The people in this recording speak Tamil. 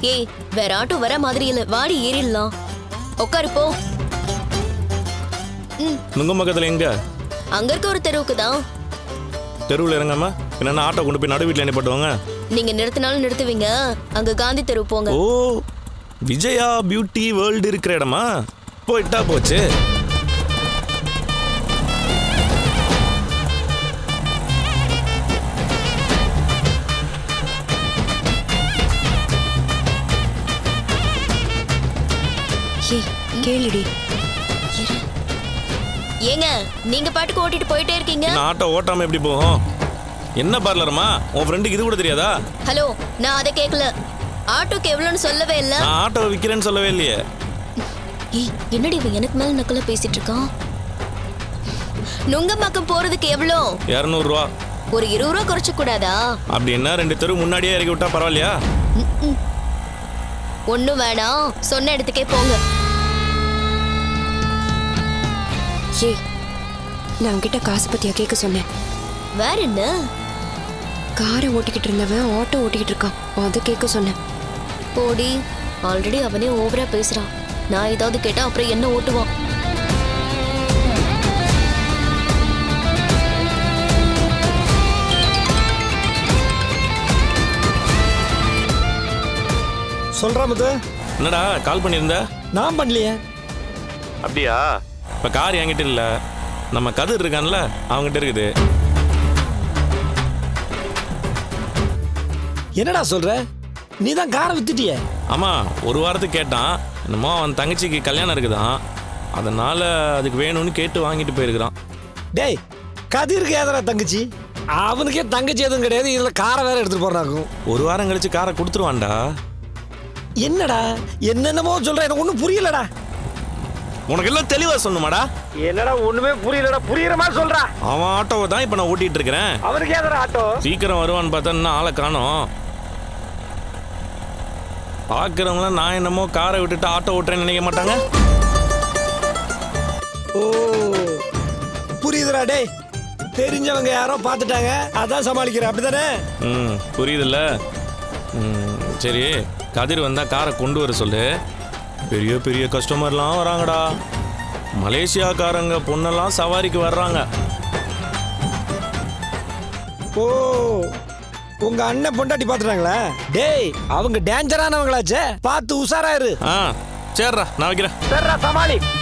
ஏய் வேற ஆட்டோ வர மாதிரி இல்ல வாடி ஏறிடலாம் உட்காரு போ நுங்க பக்கத்தில் எங்க அங்க இருக்க ஒரு தெருவுக்கு தான் தெருவில் இறங்காம என்னென்ன ஆட்டோ கொண்டு போய் நடு வீட்டில் என்ன பண்ணுவாங்க நீங்க நிறுத்தினாலும் நிறுத்துவீங்க அங்க காந்தி தெரு போங்க ஓ விஜயா பியூட்டி வேர்ல்டு இருக்கிற இடமா போயிட்டா போச்சு ஏய் கேளுடி ஏங்க நீங்க பாட்டுக்கு ஓட்டிட்டு போயிட்டே இருக்கீங்க நான் ஆட்டோ ஓட்டாம எப்படி போகும் என்ன பார்லரமா உன் ஃப்ரெண்டுக்கு இது கூட தெரியாதா ஹலோ நான் அதை கேட்கல ஆட்டோக்கு எவ்வளோன்னு சொல்லவே இல்ல நான் ஆட்டோ விற்கிறேன்னு சொல்லவே இல்லையே ஏய் என்னடி இவன் எனக்கு மேல நக்கல பேசிட்டு இருக்கான் நுங்கம்பாக்கம் போறதுக்கு எவ்வளோ இரநூறுவா ஒரு இருபது ரூபா குறைச்ச கூடாதா அப்படின்னா ரெண்டு தெரு முன்னாடியே இறக்கி விட்டா பரவாயில்லையா ஒண்ணும் வேணாம் சொன்ன இடத்துக்கே போங்க ஏய் நான் உன்கிட்ட காசு பத்தியா கேட்க சொன்னேன் வேற என்ன காரை ஓட்டிக்கிட்டு இருந்தவன் ஆட்டோ ஓட்டிக்கிட்டு இருக்கான் அதை கேட்க சொன்னேன் போடி ஆல்ரெடி அவனே ஓவரா பேசுறான் நான் ஏதாவது கேட்டா அப்புறம் என்ன ஓட்டுவான் சொல்றா முத்து என்னடா கால் பண்ணியிருந்த நான் பண்ணலையே அப்படியா இப்போ கார் என்கிட்ட இல்லை நம்ம கதிர் இருக்கான்ல அவங்ககிட்ட இருக்குது என்னடா சொல்ற நீ தான் காரை வித்துட்டியே ஆமாம் ஒரு வாரத்துக்கு கேட்டான் என்னமோ அவன் தங்கச்சிக்கு கல்யாணம் இருக்குதான் அதனால அதுக்கு வேணும்னு கேட்டு வாங்கிட்டு போயிருக்கிறான் டேய் கதிருக்கு ஏதரா தங்கச்சி அவனுக்கே தங்கச்சி எதுவும் கிடையாது இதுல காரை வேற எடுத்துட்டு போறாக்கும் ஒரு வாரம் கழிச்சு காரை கொடுத்துருவான்டா என்னடா என்னென்னமோ சொல்ற எனக்கு ஒண்ணும் புரியலடா உனக்கு எல்லாம் தெளிவா சொன்னுமாடா என்னடா ஒண்ணுமே புரியலடா புரியுற மாதிரி சொல்றா அவன் ஆட்டோவை தான் இப்போ நான் ஓட்டிட்டு இருக்கிறேன் அவனுக்கு ஏதரா ஆட்டோ சீக்கிரம் வருவான்னு பார்த்தா இன்னும் ஆளை காணோம் பார்க்குறவங்களாம் நான் என்னமோ காரை விட்டுட்டு ஆட்டோ ஓட்டுறேன்னு நினைக்க மாட்டாங்க ஓ புரியுதுடா டேய் தெரிஞ்சவங்க யாரோ பார்த்துட்டாங்க அதான் சமாளிக்கிற அப்படிதானே ம் புரியுதுல்ல ம் சரி கதிர் வந்தா காரை கொண்டு வர சொல்லு பெரிய பெரிய கஸ்டமர்லாம் வராங்கடா மலேசியாக்காரங்க பொண்ணெல்லாம் சவாரிக்கு வர்றாங்க ஓ உங்க அண்ணன் பொண்டாட்டி பார்த்துட்டாங்களா டேய் அவங்க டேஞ்சரானவங்களாச்சே பார்த்து உஷாராயிரு ஆ சரிடா நான் வைக்கிறேன் சரிடா சமாளி